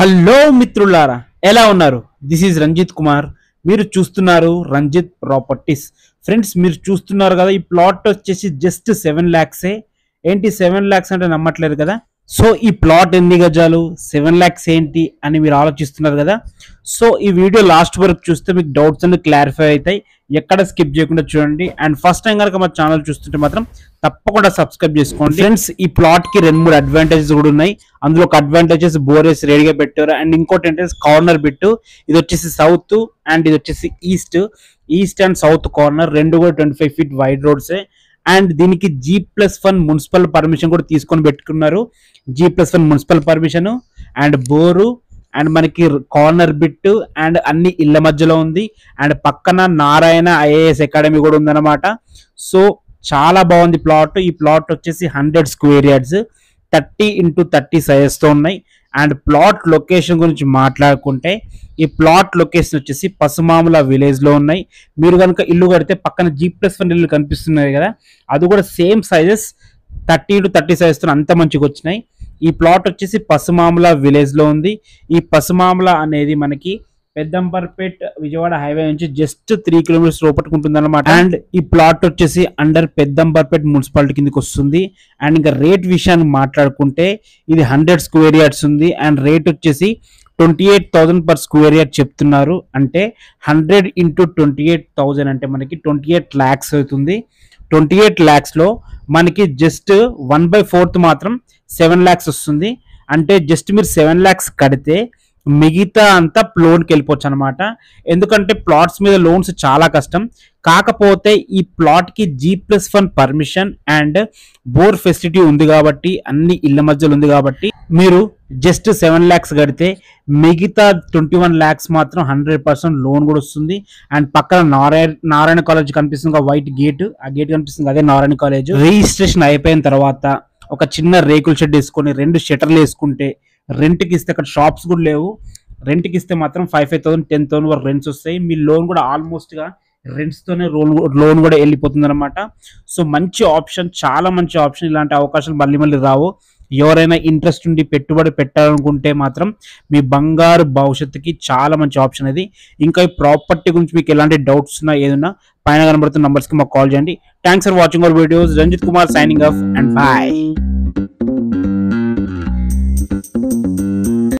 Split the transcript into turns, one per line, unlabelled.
hello మిత్రులారా ఎలా ఉన్నారు దిస్ ఈజ్ రంజిత్ కుమార్ మీరు చూస్తున్నారు రంజిత్ ప్రాపర్టీస్ ఫ్రెండ్స్ మీరు చూస్తున్నారు కదా ఈ ప్లాట్ వచ్చేసి జస్ట్ సెవెన్ ల్యాక్సే ఏంటి సెవెన్ ల్యాక్స్ అంటే నమ్మట్లేదు కదా సో ఈ ప్లాట్ ఎన్ని గజాలు సెవెన్ ల్యాక్స్ ఏంటి అని మీరు ఆలోచిస్తున్నారు కదా సో ఈ వీడియో లాస్ట్ వరకు చూస్తే మీకు డౌట్స్ అన్ని క్లారిఫై అవుతాయి ఎక్కడ స్కిప్ చేయకుండా చూడండి అండ్ ఫస్ట్ టైం కనుక మా ఛానల్ చూస్తుంటే మాత్రం తప్పకుండా సబ్స్క్రైబ్ చేసుకోండి ఫ్రెండ్స్ ఈ ప్లాట్ కి రెండు మూడు అడ్వాంటేజెస్ కూడా ఉన్నాయి అందులో ఒక అడ్వాంటేజెస్ బోరేస్ రెడీగా పెట్టారు అండ్ ఇంకోటి ఏంటంటే కార్నర్ బిట్ ఇది వచ్చేసి సౌత్ అండ్ ఇది వచ్చేసి east east and south corner రెండు కూడా ట్వంటీ ఫైవ్ ఫీట్ వైడ్ రోడ్సే అండ్ దీనికి G plus one municipal permission కూడా తీసుకొని పెట్టుకున్నారు G plus one municipal permission and bore and మనకి కార్నర్ బిట్ అండ్ అన్ని ఇళ్ళ మధ్యలో ఉంది అండ్ పక్కన నారాయణ ఐఏఎస్ అకాడమీ కూడా ఉందన్నమాట సో చాలా బాగుంది ప్లాట్ ఈ ప్లాట్ వచ్చేసి hundred square yards thirty into thirty సైజెస్తో ఉన్నాయి అండ్ ప్లాట్ లొకేషన్ గురించి మాట్లాడుకుంటే ఈ ప్లాట్ లొకేషన్ వచ్చేసి పసుమాముల విలేజ్లో ఉన్నాయి మీరు కనుక ఇల్లు కడితే పక్కన జీ ప్లస్ వన్ ఇల్లు కనిపిస్తున్నాయి కదా అది కూడా same sizes thirty to thirty సైజెస్తో అంత మంచిగా వచ్చినాయి ఈ ప్లాట్ వచ్చేసి పసుమాముల విలేజ్లో ఉంది ఈ పసుమాముల అనేది మనకి పెద్దంబర్పేట్ విజయవాడ హైవే నుంచి జస్ట్ త్రీ కిలోమీటర్స్ లోపలికి ఉంటుంది అనమాట అండ్ ఈ ప్లాట్ వచ్చేసి అండర్ పెద్దంబర్పేట్ మున్సిపాలిటీ కిందకి వస్తుంది అండ్ ఇంకా రేట్ విషయాన్ని మాట్లాడుకుంటే ఇది హండ్రెడ్ స్క్వేర్ యార్డ్స్ ఉంది అండ్ రేట్ వచ్చేసి twenty eight thousand per square yard చెప్తున్నారు అంటే hundred into twenty eight thousand అంటే మనకి ట్వంటీ ఎయిట్ ల్యాక్స్ అవుతుంది ట్వంటీ ఎయిట్ ల్యాక్స్లో మనకి జస్ట్ వన్ బై ఫోర్త్ మాత్రం సెవెన్ ల్యాక్స్ వస్తుంది అంటే జస్ట్ మీరు సెవెన్ ల్యాక్స్ కడితే మిగతా అంతా లోన్కి వెళ్ళిపోవచ్చు అనమాట ఎందుకంటే ప్లాట్స్ మీద లోన్స్ చాలా కష్టం కాకపోతే ఈ ప్లాట్కి G plus one permission and bore facility ఉంది కాబట్టి అన్ని ఇళ్ళ మధ్యలో ఉంది కాబట్టి మీరు జస్ట్ సెవెన్ ల్యాక్స్ కడితే మిగతా ట్వంటీ వన్ ల్యాక్స్ మాత్రం హండ్రెడ్ పర్సెంట్ లోన్ కూడా వస్తుంది అండ్ పక్కన నారాయణ నారాయణ కాలేజ్ కనిపిస్తుంది వైట్ గేట్ ఆ గేట్ కనిపిస్తుంది అదే నారాయణ కాలేజ్ రిజిస్ట్రేషన్ అయిపోయిన తర్వాత ఒక చిన్న రేకుల షెడ్ వేసుకొని రెండు షట్టర్లు వేసుకుంటే రెంట్కి ఇస్తే అక్కడ షాప్స్ కూడా లేవు రెంట్కి ఇస్తే మాత్రం five five thousand ten thousand వరకు రెంట్స్ వస్తాయి మీ లోన్ కూడా ఆల్మోస్ట్ గా రెంట్స్ తోనే లోన్ లోన్ కూడా వెళ్ళిపోతుంది అనమాట సో మంచి ఆప్షన్ చాలా మంచి ఆప్షన్ ఇలాంటి అవకాశాలు మళ్ళీ మళ్ళీ రావు ఎవరైనా ఇంట్రెస్ట్ ఉండి పెట్టుబడి పెట్టాలనుకుంటే మాత్రం మీ బంగారు భవిష్యత్తుకి చాలా మంచి ఆప్షన్ ఇది ఇంకా ఈ ప్రాపర్టీ గురించి మీకు ఎలాంటి డౌట్స్ ఉన్నా ఏదన్నా పైన కనబడుతున్న numbers కి మాకు కాల్ చేయండి thanks for watching our videos Ranjith Kumar signing off and bye